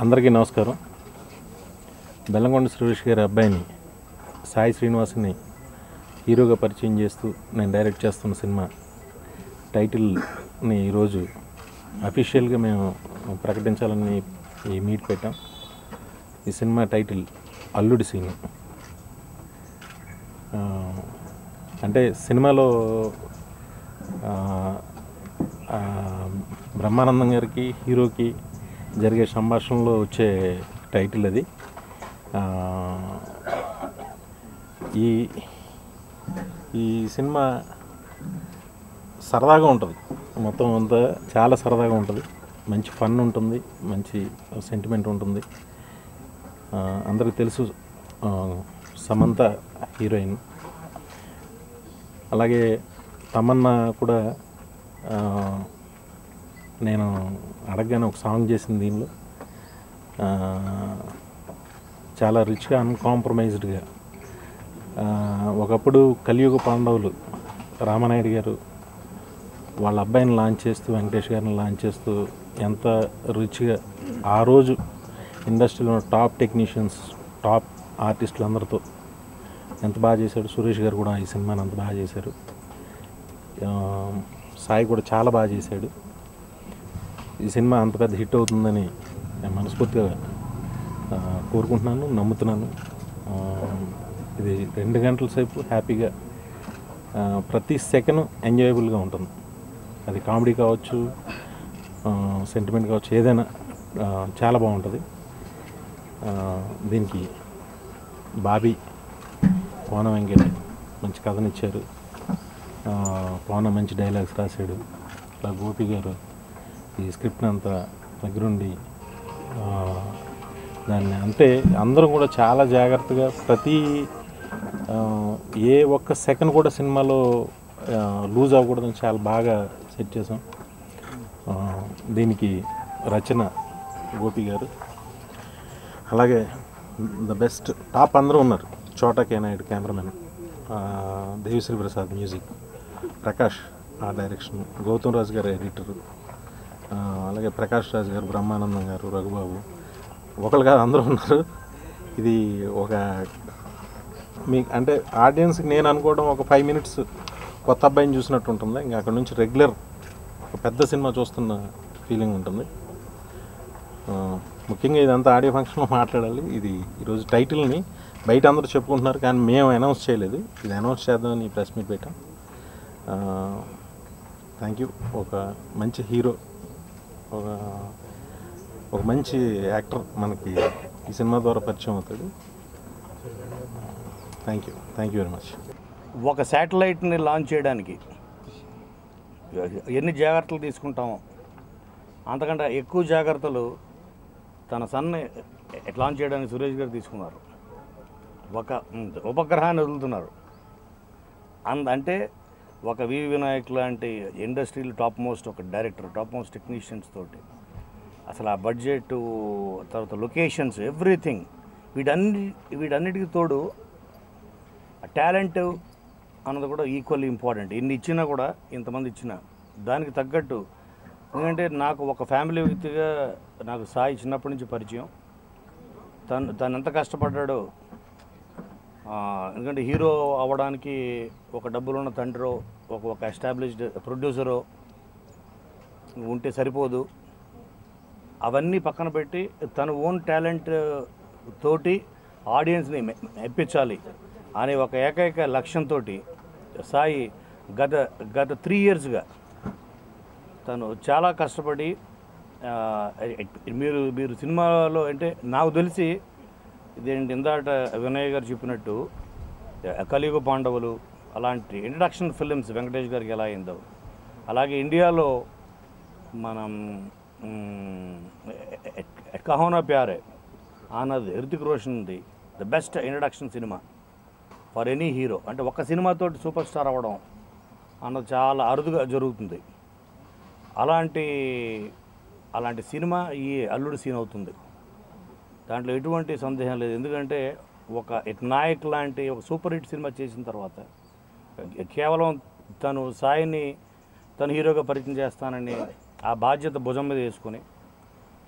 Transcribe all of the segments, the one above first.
అందరికీ నమస్కారం బెల్లంకొండ సురేష్ గారి అబ్బాయిని సాయి శ్రీనివాస్ని హీరోగా పరిచయం చేస్తూ నేను డైరెక్ట్ చేస్తున్న సినిమా టైటిల్ని ఈరోజు అఫీషియల్గా మేము ప్రకటించాలని ఈ మీట్ పెట్టాం ఈ సినిమా టైటిల్ అల్లుడి సీను ఆ, అంటే సినిమాలో ఆ, ఆ, బ్రహ్మానందం గారికి హీరోకి జరిగే సంభాషణలో వచ్చే టైటిల్ అది ఆ, ఈ ఈ సినిమా సరదాగా ఉంటుంది మొత్తం అంతా చాలా సరదాగా ఉంటుంది మంచి ఫన్ ఉంటుంది మంచి సెంటిమెంట్ ఉంటుంది ఆ, అందరికీ తెలుసు ఆ, సమంత హీరోయిన్ అలాగే తమన్నా కూడా ఆ, నేను అడగగానే ఒక సాంగ్ చేసింది దీనిలో ఆ, చాలా రిచ్గా అన్కాంప్రమైజ్డ్గా ఒకప్పుడు కలియుగ పాండవులు రామనాయుడు గారు వాళ్ళ అబ్బాయిని లాంచ్ చేస్తూ వెంకటేష్ గారిని లాంచ్ చేస్తూ ఎంత రిచ్గా ఆ రోజు ఇండస్ట్రీలో టాప్ టెక్నీషియన్స్ టాప్ ఆర్టిస్టులు అందరితో ఎంత బాగా చేశాడు సురేష్ గారు కూడా ఈ సినిమాని అంత బాగా చేశారు ఆ, సాయి కూడా చాలా బాగా చేశాడు ఈ సినిమా అంత పెద్ద హిట్ అవుతుందని నేను మనస్ఫూర్తిగా ఆ, కోరుకుంటున్నాను నమ్ముతున్నాను ఆ, ఇది రెండు గంటల సేపు హ్యాపీగా ఆ, ప్రతి సెకండ్ ఎంజాయబుల్గా ఉంటుంది అది కామెడీ కావచ్చు సెంటిమెంట్ కావచ్చు ఏదైనా ఆ, చాలా బాగుంటుంది ఆ, దీనికి బాబీ కోన వెంకట్ మంచి కథనిచ్చారు ఆ, కోన మంచి డైలాగ్స్ రాశాడు ఇలా గోపి గారు ఈ స్క్రిప్ట్ని అంతా దగ్గరుండి ఆ, దాన్ని అంటే అందరం కూడా చాలా జాగ్రత్తగా ప్రతి ఆ, ఏ ఒక్క సెకండ్ కూడా సినిమాలో లూజ్ అవ్వకూడదని చాలా బాగా సెట్ చేసాం ఆ, దీనికి రచన గోపి గారు అలాగే ద బెస్ట్ టాప్ అందరూ ఉన్నారు చోటా కే నాయుడు కెమెరామెన్ ఆ, దేవిశ్రీ ప్రసాద్ మ్యూజిక్ ప్రకాష్ ఆ డైరెక్షన్ గౌతమ్ రాజు గారు ఎడిటరు ఆ, అలాగే ప్రకాష్ రాజు గారు బ్రహ్మానందం గారు రఘుబాబు ఒకళ్ళు కాదు అందరూ ఉన్నారు ఇది ఒక మీ అంటే ఆడియన్స్కి నేను అనుకోవడం ఒక ఫైవ్ మినిట్స్ కొత్త అబ్బాయిని చూసినట్టు ఉంటుంది ఇంకా అక్కడ నుంచి రెగ్యులర్ ఒక పెద్ద సినిమా చూస్తున్న ఫీలింగ్ ఉంటుంది ఆ, ముఖ్యంగా ఇదంతా ఆడియో ఫంక్షన్లో మాట్లాడాలి ఇది ఈరోజు టైటిల్ని బయట అందరూ చెప్పుకుంటున్నారు కానీ మేము అనౌన్స్ చేయలేదు ఇది అనౌన్స్ చేద్దామని ప్రెస్ మీట్ పెట్టాం థ్యాంక్ యూ ఒక మంచి హీరో ఒక ఒక మంచి యాక్టర్ మనకి ఈ సినిమా ద్వారా పరిచయం అవుతాడు thank you thank you very much ఒక శాటిలైట్ని లాంచ్ చేయడానికి ఎన్ని జాగ్రత్తలు తీసుకుంటామో అంతకంటే ఎక్కువ జాగ్రత్తలు తన సన్ని లాంచ్ చేయడానికి సురేష్ గారు తీసుకున్నారు ఒక ఉమ్, ఉపగ్రహాన్ని వదులుతున్నారు అంద అంటే ఒక వి వినాయక్ లాంటి ఇండస్ట్రీలో టాప్ మోస్ట్ ఒక డైరెక్టర్ టాప్ మోస్ట్ టెక్నీషియన్స్ తోటి అసలు ఆ బడ్జెట్ తర్వాత లొకేషన్స్ ఎవ్రీథింగ్ వీటన్ని వీటన్నిటికి తోడు టాలెంట్ అన్నది కూడా ఈక్వల్లీ ఇంపార్టెంట్ ఇన్ని ఇచ్చినా కూడా ఇంతమంది ఇచ్చినా దానికి తగ్గట్టు ఎందుకంటే నాకు ఒక ఫ్యామిలీ వ్యక్తిగా నాకు సాయి చిన్నప్పటి నుంచి పరిచయం తను తను ఎంత కష్టపడ్డాడో ఆ, ఎందుకంటే హీరో అవ్వడానికి ఒక డబ్బులున్న తండ్రో ఒక ఒక ఎస్టాబ్లిష్డ్ ప్రొడ్యూసరో ఉంటే సరిపోదు అవన్నీ పక్కన పెట్టి తన ఓన్ టాలెంట్ తోటి ఆడియన్స్ని మె- మెప్పించాలి అనే ఒక ఏకైక లక్ష్యంతో సాయి గత గత త్రీ ఇయర్స్గా తను చాలా కష్టపడి ఆ, మీరు మీరు సినిమాలో అంటే నాకు తెలిసి ఇదేంటి ఇందాట వినయ్ గారు చెప్పినట్టు కలియుగ పాండవులు అలాంటి ఇంట్రడక్షన్ ఫిలిమ్స్ వెంకటేష్ గారికి ఎలా అయిందో అలాగే ఇండియాలో మనం మ్, కహోనా ప్యారే అన్నది హృతిక్ రోషన్ది the best introduction cinema for any hero అంటే ఒక సినిమాతో సూపర్ స్టార్ అవ్వడం అన్నది చాలా అరుదుగా జరుగుతుంది అలాంటి అలాంటి సినిమా ఈ అల్లుడు సీన్ అవుతుంది దాంట్లో ఎటువంటి సందేహం లేదు ఎందుకంటే ఒక ఇట్ నాయక్ లాంటి ఒక సూపర్ హిట్ సినిమా చేసిన తర్వాత కేవలం తను సాయిని తను హీరోగా పరిచయం చేస్తానని ఆ బాధ్యత భుజం మీద వేసుకొని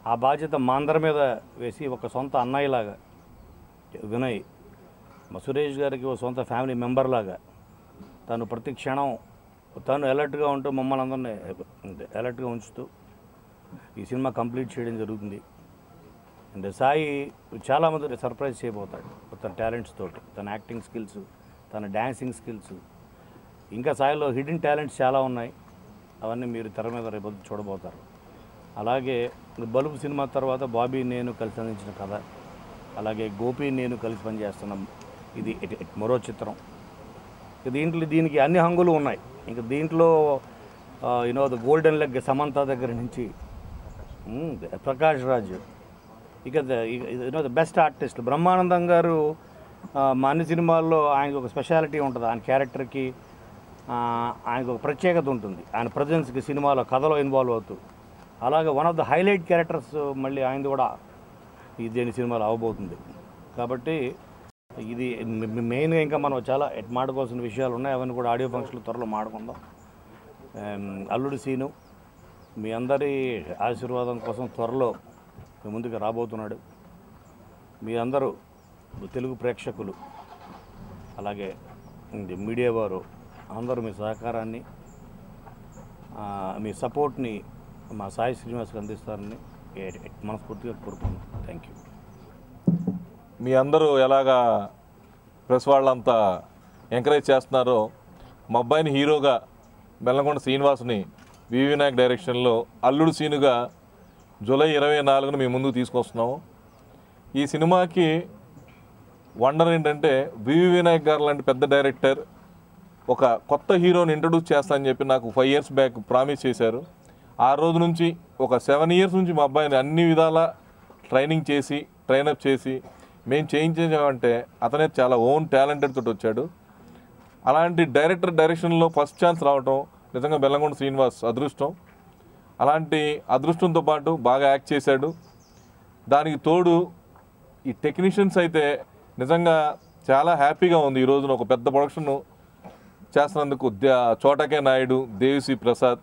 ఆ బాధ్యత మా అందరి మీద వేసి ఒక సొంత అన్నయ్యలాగా వినయ్ మా సురేష్ గారికి ఒక సొంత ఫ్యామిలీ మెంబర్ లాగా తను ప్రతి క్షణం తను అలర్ట్గా ఉంటూ మమ్మల్ని అందరినీ అలర్ట్గా ఉంచుతూ ఈ సినిమా కంప్లీట్ చేయడం జరుగుతుంది అండ్ సాయి చాలామంది సర్ప్రైజ్ చేయబోతాడు తన టాలెంట్స్ తోటి తన యాక్టింగ్ స్కిల్స్ తన డ్యాన్సింగ్ స్కిల్స్ ఇంకా సాయిలో హిడెన్ టాలెంట్స్ చాలా ఉన్నాయి అవన్నీ మీరు తెర మీద రేపు చూడబోతారు అలాగే బలుపు సినిమా తర్వాత బాబీ నేను కలిసి అందించిన కథ అలాగే గోపి నేను కలిసి పనిచేస్తున్నాం ఇది ఇట్- ఇట్ మరో చిత్రం ఇక దీంట్లో దీనికి అన్ని హంగులు ఉన్నాయి ఇంకా దీంట్లో you know the golden leg Samantha దగ్గర నుంచి మ్, ప్రకాష్ రాజ్ ఇక you know the best artist Brahmanandam garu ఆ, మా అన్ని సినిమాల్లో ఆయనకు ఒక స్పెషాలిటీ ఉంటుంది ఆయన క్యారెక్టర్కి ఆ, ఆయనకు ఒక ప్రత్యేకత ఉంటుంది ఆయన ప్రజెన్స్కి సినిమాలో కథలో ఇన్వాల్వ్ అవుతూ అలాగే one of the highlight characters మళ్ళీ ఆయనది కూడా ఈ దేని సినిమాలో అవబోతుంది కాబట్టి ఇది మె- మెయిన్గా ఇంకా మనం చాలా ఎట్ మాడుకోవాల్సిన విషయాలు ఉన్నాయి అవన్నీ కూడా ఆడియో ఫంక్షన్లు త్వరలో మాడుకుందాం ఆమ్, అల్లుడు సీను మీ అందరి ఆశీర్వాదం కోసం త్వరలో మీ ముందుకు రాబోతున్నాడు మీ అందరూ తెలుగు ప్రేక్షకులు అలాగే ఇది మీడియా వారు అందరూ మీ సహకారాన్ని ఆ, మీ సపోర్ట్ని మా సాయి శ్రీనివాస్కి అందిస్తారని ఏ- ఏ- మనస్ఫూర్తిగా కోరుకున్నాను థ్యాంక్ యూ మీ అందరూ ఎలాగా ప్రెస్ వాళ్ళంతా ఎంకరేజ్ చేస్తున్నారో మా అబ్బాయిని హీరోగా బెల్లంకొండ శ్రీనివాస్ని వి వినాయక్ డైరెక్షన్లో అల్లుడు సీనుగా జూలై ఇరవై నాలుగున మీ ముందుకు తీసుకొస్తున్నాము ఈ సినిమాకి వండర్ ఏంటంటే వివి వినాయక్ గారు లాంటి పెద్ద డైరెక్టర్ ఒక కొత్త హీరోని ఇంట్రడ్యూస్ చేస్తా అని చెప్పి నాకు ఫైవ్ ఇయర్స్ బ్యాక్ ప్రామిస్ చేశారు ఆ రోజు నుంచి ఒక సెవెన్ ఇయర్స్ నుంచి మా అబ్బాయిని అన్ని విధాల ట్రైనింగ్ చేసి ట్రైనప్ చేసి మేము చేయించామంటే అతనే చాలా ఓన్ టాలెంటెడ్ తోటి వచ్చాడు అలాంటి డైరెక్టర్ డైరెక్షన్లో ఫస్ట్ ఛాన్స్ రావటం నిజంగా బెల్లంకొండ శ్రీనివాస్ అదృష్టం అలాంటి అదృష్టంతో పాటు బాగా యాక్ట్ చేశాడు దానికి తోడు ఈ టెక్నీషియన్స్ అయితే నిజంగా చాలా హ్యాపీగా ఉంది ఈ రోజున ఒక పెద్ద ప్రొడక్షన్ చేస్తున్నందుకు ద- చోటకే నాయుడు దేవిశ్రీ ప్రసాద్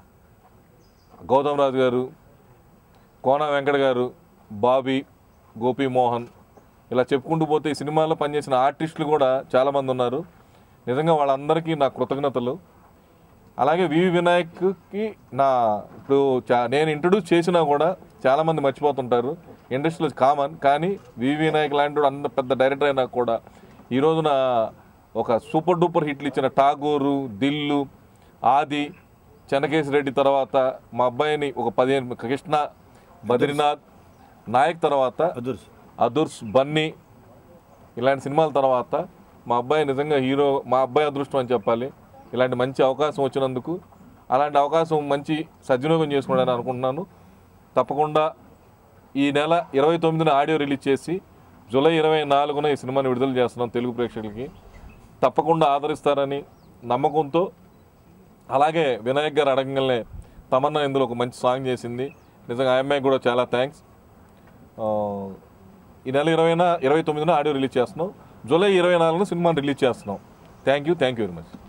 గౌతమ్ రాజు గారు కోన వెంకట గారు బాబీ గోపి మోహన్ ఇలా చెప్పుకుంటూ పోతే ఈ సినిమాలో పనిచేసిన ఆర్టిస్టులు కూడా చాలామంది ఉన్నారు నిజంగా వాళ్ళందరికీ నా కృతజ్ఞతలు అలాగే వివి వినాయక్కి నా ఇప్పుడు చా- నేను ఇంట్రడ్యూస్ చేసినా కూడా చాలామంది మర్చిపోతుంటారు ఇండస్ట్రీలో కామన్ కానీ వివి వినాయక్ లాంటి వాడు అంత పెద్ద డైరెక్టర్ అయినా కూడా ఈ రోజున ఒక సూపర్ డూపర్ హిట్లు ఇచ్చిన ఠాగూరు దిల్లు ఆది చెనకేశ్ రెడ్డి తర్వాత మా అబ్బాయిని ఒక పదిహేను కృష్ణ బద్రీనాథ్ నాయక్ తర్వాత అదుర్స్ అదుర్స్ బన్నీ ఇలాంటి సినిమాల తర్వాత మా అబ్బాయి నిజంగా హీరో మా అబ్బాయి అదృష్టం అని చెప్పాలి ఇలాంటి మంచి అవకాశం వచ్చినందుకు అలాంటి అవకాశం మంచి సద్వినియోగం చేసుకోవడానికి అనుకుంటున్నాను తప్పకుండా ఈ నెల ఇరవై తొమ్మిదిన ఆడియో రిలీజ్ చేసి జూలై ఇరవై నాలుగున ఈ సినిమాని విడుదల చేస్తున్నాం తెలుగు ప్రేక్షకులకి తప్పకుండా ఆదరిస్తారని నమ్మకంతో అలాగే వినాయక్ గారు అడగంగానే తమన్నా ఇందులో ఒక మంచి సాంగ్ చేసింది నిజంగా ఆ అమ్మాయికి కూడా చాలా థ్యాంక్స్ ఈ నెల ఇరవైన ఇరవై తొమ్మిదిన ఆడియో రిలీజ్ చేస్తున్నాం జూలై ఇరవై నాలుగున సినిమాని రిలీజ్ చేస్తున్నాం thank you thank you very much